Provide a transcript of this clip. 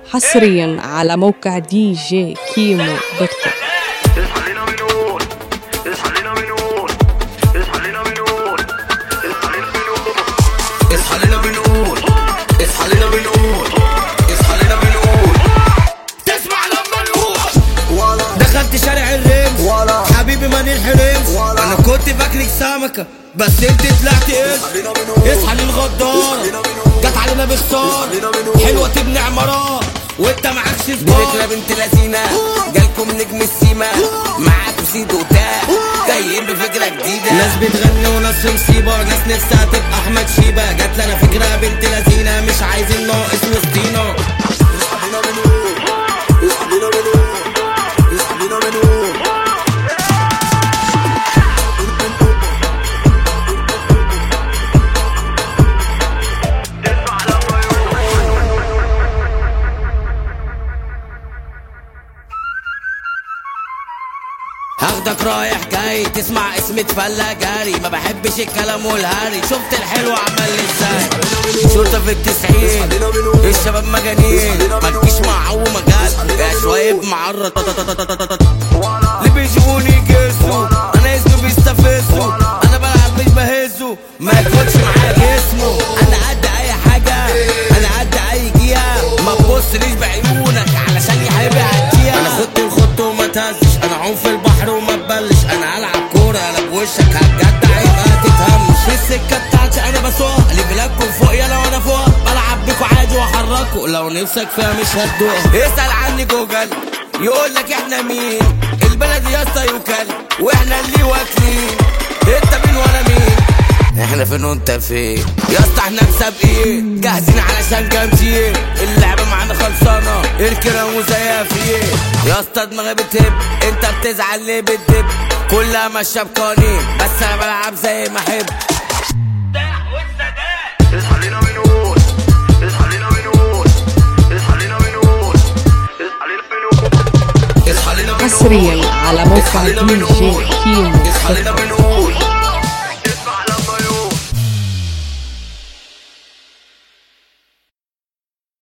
حصريا على موقع دي جي كيمو دوت كوم اصحى لنا بنقول اصحى لنا بنقول اصحى لنا بنقول اصحى لنا بنقول اصحى لنا بنقول اصحى لنا بنقول تسمع لما نقول دخلت شارع الرمز ولا. حبيبي ما ننحرمش ولا. انا كنت فاكرك سمكة بس انت طلعت قرش لنا بنقول اصحى للغدارة لنا بنقول. جت علينا بخسارة لنا بنقول. حلوة تبني عمارات وانت معكش دي سبار فكرة بنت لذينة جالكم نجم السيما معاكوا سيد وتاع جايين بفكرة جديدة ناس بتغني وناس في مصيبة ناس نفسها تبقى احمد شيبة جات لنا فكرة بنت لذينة مش عايزين ناقص وسطينا اصحى لنا بنقول اصحى لنا بنقول اصحى لنا بنقول هاخدك رايح جاي تسمع اسم تفلى جاري ما بحبش الكلام والهري شفت الحلو عمل لي ازاي شرطة في التسعين الشباب مجانين ما تجيش مع عو مجال يا شوية معرض اللي بيجيبوني يجسوا انا اسمي بيستفزوا انا بلعب مش بهزه ما ياكلش معايا جسمه انا قد اي حاجة انا قد اي جيها ما تبصليش بعيونك علشان يا حبيبي هديها انا خدت الخط وما تهزش انا عوم في البحر وما تبلش انا هلعب كورة انا بوشك هتجدع يبقى تتهمش في السكة بتاعتي انا بسوق اللي بلادكم فوق يلا وانا فوق بلعب بيكوا عادي واحركوا لو نفسك فيها مش هتدوق اسأل عني جوجل يقول لك احنا مين البلد يا اسطى يوكل واحنا اللي واكلين انت مين وانا مين احنا فين وانت فين يا اسطى احنا مسابقين جاهزين علشان جامدين اللعبه معانا خلصانه الكرام وزيافين يا اسطى دماغي بتهب انت بتزعل ليه بتدب كلها ماشيه بقوانين بس انا بلعب زي ما احب اصحى لنا بنقول اصحى لنا بنقول اصحى لنا بنقول اصحى لنا بنقول اصحى لنا بنقول حصريا على موقع اصحى لنا دي بنقول جي كيمو اصحى لنا بنقول